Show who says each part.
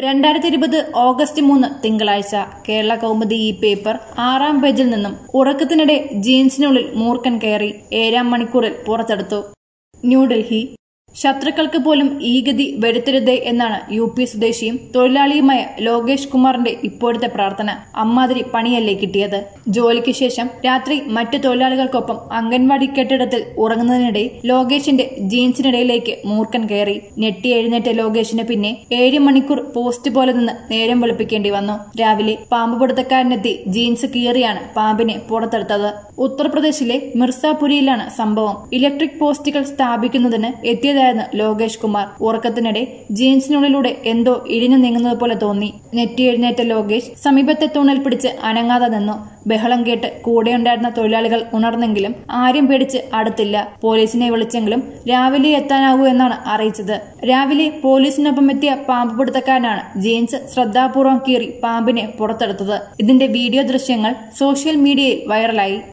Speaker 1: രണ്ടായിരത്തി ഇരുപത് ഓഗസ്റ്റ് മൂന്ന് തിങ്കളാഴ്ച കേരള കൗമുദി ഈ പേപ്പർ ആറാം പേജിൽ നിന്നും ഉറക്കത്തിനിടെ ജീൻസിനുള്ളിൽ മൂർഖൻ കയറി ഏഴാം മണിക്കൂറിൽ പുറത്തെടുത്തു ന്യൂഡൽഹി ശത്രുക്കൾക്ക് പോലും ഈ ഗതി വരുത്തരുതേ എന്നാണ് യു പി സ്വദേശിയും തൊഴിലാളിയുമായ ലോകേഷ് കുമാറിന്റെ ഇപ്പോഴത്തെ പ്രാർത്ഥന അമ്മാതിരി പണിയല്ലേ കിട്ടിയത് ജോലിക്ക് ശേഷം രാത്രി മറ്റു തൊഴിലാളികൾക്കൊപ്പം അംഗൻവാടി കെട്ടിടത്തിൽ ഉറങ്ങുന്നതിനിടെ ലോകേഷിന്റെ ജീൻസിനിടയിലേക്ക് മൂർഖൻ കയറി ഞെട്ടി എഴുന്നേറ്റ ലോകേഷിന് പിന്നെ ഏഴ് മണിക്കൂർ പോസ്റ്റ് പോലെ നിന്ന് നേരം വെളുപ്പിക്കേണ്ടി വന്നു രാവിലെ പാമ്പ് പിടുത്തക്കാരനെത്തി ജീൻസ് കീറിയാണ് പാമ്പിനെ പുറത്തെടുത്തത് ഉത്തർപ്രദേശിലെ മിർസാപുരിയിലാണ് സംഭവം ഇലക്ട്രിക് പോസ്റ്റുകൾ സ്ഥാപിക്കുന്നതിന് എത്തിയതായിരുന്നു ലോകേഷ് കുമാർ ഉറക്കത്തിനിടെ ജീൻസിനുള്ളിലൂടെ എന്തോ ഇഴിഞ്ഞു നീങ്ങുന്നത് പോലെ തോന്നി നെറ്റി എഴുന്നേറ്റ ലോകേഷ് സമീപത്തെ തൂണിൽ പിടിച്ച് അനങ്ങാതെ നിന്നു ബഹളം കേട്ട് കൂടെയുണ്ടായിരുന്ന തൊഴിലാളികൾ ഉണർന്നെങ്കിലും ആരും പേടിച്ച് അടുത്തില്ല പോലീസിനെ വിളിച്ചെങ്കിലും രാവിലെ എത്താനാകൂ എന്നാണ് അറിയിച്ചത് രാവിലെ പോലീസിനൊപ്പം എത്തിയ പാമ്പ് പിടുത്തക്കാരനാണ് ജീൻസ് ശ്രദ്ധാപൂർവം കീറി പാമ്പിനെ പുറത്തെടുത്തത് ഇതിന്റെ വീഡിയോ ദൃശ്യങ്ങൾ സോഷ്യൽ മീഡിയയിൽ വൈറലായി